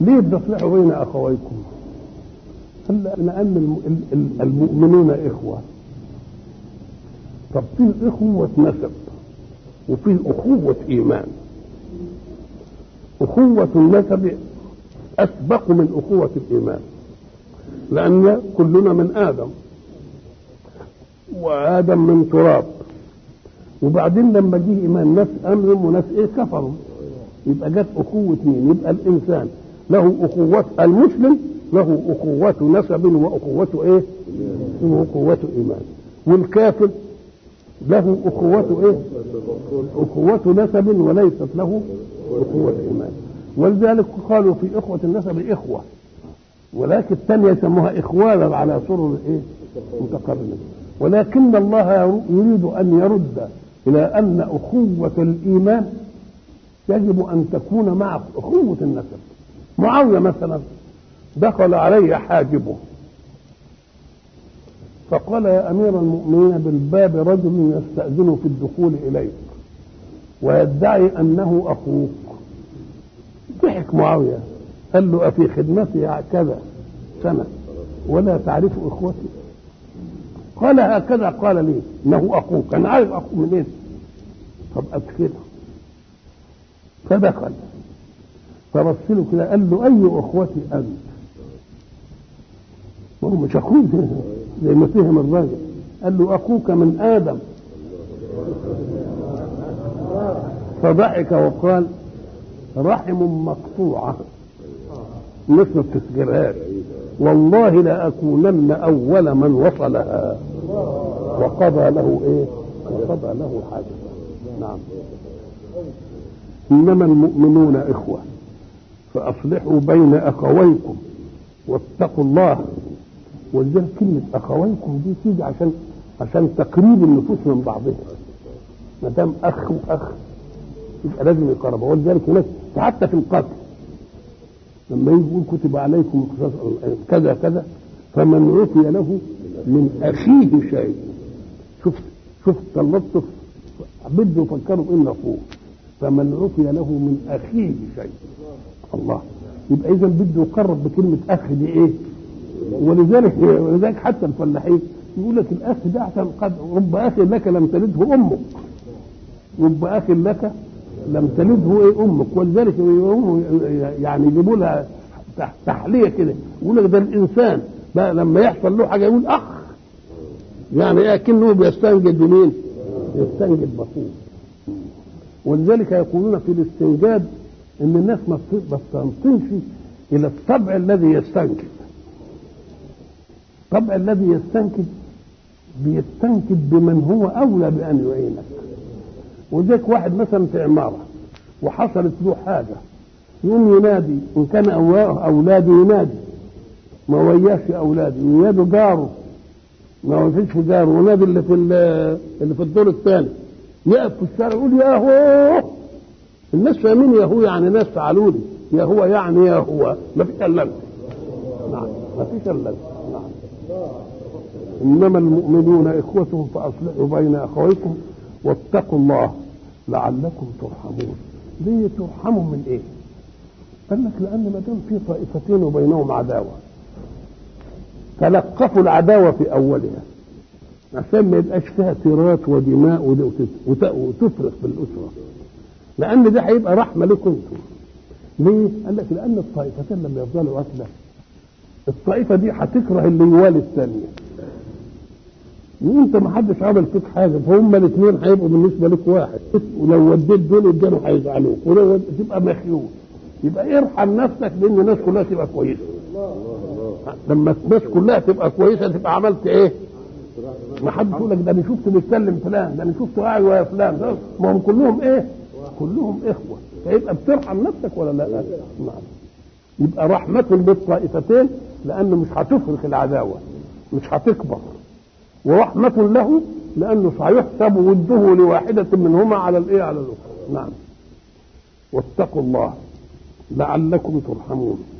ليه بتصلحوا بين اخويكم قال لان المؤمنون اخوه طب في اخوه نسب وفي اخوه ايمان اخوه النسب اسبق من اخوه الايمان لان كلنا من ادم وادم من تراب وبعدين لما جه ايمان ناس امنوا وناس ايه كفروا يبقى جت اخوه مين يبقى الانسان له اخوه المسلم له اخوه نسب واخوه ايه واخوه ايمان والكافر له اخوه ايه اخوه نسب وليست له اخوه ايمان ولذلك قالوا في اخوه النسب اخوه ولكن الثانيه يسموها اخوانا على سرر ايه متقارنه ولكن الله يريد ان يرد الى ان اخوه الايمان يجب ان تكون مع اخوه النسب معاويه مثلا دخل علي حاجبه فقال يا امير المؤمنين بالباب رجل يستاذن في الدخول اليك ويدعي انه اخوك ضحك معاويه قال له افي خدمتي كذا سنه ولا تعرف اخوتي قال هكذا قال لي انه اخوك انا عارف اخوه منين طب ادخله فدخل فبص له كده قال له اي اخوتي انت هو مش اخوك زي ما فهم الراجل قال له اخوك من ادم فضحك وقال رحم مقطوعه الناس ما بتسجلهاش والله لأكونن أول من وصلها وقضى له إيه؟ وقضى له حاجة نعم إنما المؤمنون إخوة فأصلحوا بين أخويكم واتقوا الله ولذلك كلمة أخويكم دي تيجي عشان عشان تقريب النفوس من بعضها ما دام أخ وأخ يبقى لازم يقربوا ولذلك هناك حتى في القتل لما يجي يقول كتب عليكم كذا كذا فمن عفي له من اخيه شيء شفت شفت اللطف بده يفكروا ان اخوه فمن عفي له من اخيه شيء الله يبقى اذا بده يقرب بكلمه اخ دي ايه ولذلك ولذلك حتى الفلاحين يقول لك الاخ ده عشان قد رب اخ لك لم تلده امك رب اخ لك لم تلده ايه امك ولذلك يعني يجيبوا لها تحليه كده يقول لك ده الانسان بقى لما يحصل له حاجه يقول اخ يعني ايه كأنه بيستنجد بمين؟ يستنجد باخوه ولذلك يقولون في الاستنجاد ان الناس ما بتنطنش الى الطبع الذي يستنكد الطبع الذي يستنكد بيستنكد بمن هو اولى بان يعينك وذلك واحد مثلا في عماره وحصلت له حاجه يقوم ينادي ان كان اولاده ينادي ما وياش اولاده ينادوا جاره ما وفيش جاره ونادي اللي في اللي في الدور الثاني يقف في الشارع يقول يا هو الناس فاهمين يا هو يعني ناس فعلوا لي يا هو يعني يا هو ما فيش الا نعم ما فيش الا نعم انما المؤمنون اخوة فاصلحوا بين اخويكم واتقوا الله لعلكم ترحمون ليه ترحموا من ايه قال لك لان ما دام في طائفتين وبينهم عداوه تلقفوا العداوه في اولها عشان ما يبقاش فيها تيرات ودماء وتفرق في الاسره لان ده هيبقى رحمه لكم انتم ليه؟ قال لك لان الطائفتين لما يفضلوا قتله الطائفه دي هتكره اللي يوالي الثانيه وانت ما حدش عمل فيك حاجه فهم الاثنين هيبقوا بالنسبه لك واحد ولو وديت دول الجنة هيزعلوك ولو تبقى مخيول يبقى ارحم نفسك بان الناس كلها تبقى كويسه لما الناس كلها تبقى كويسه تبقى عملت ايه؟ ما حد يقول لك ده انا شفت بيتكلم فلان ده انا شفته قاعد ويا فلان ما هم كلهم ايه؟ كلهم اخوه فيبقى بترحم نفسك ولا لا؟ نعم يبقى رحمة بالطائفتين لأنه مش هتفرق العداوة مش هتكبر ورحمة له لأنه سيحسب وده لواحدة منهما على الإيه على الأخرى نعم واتقوا الله لعلكم ترحمون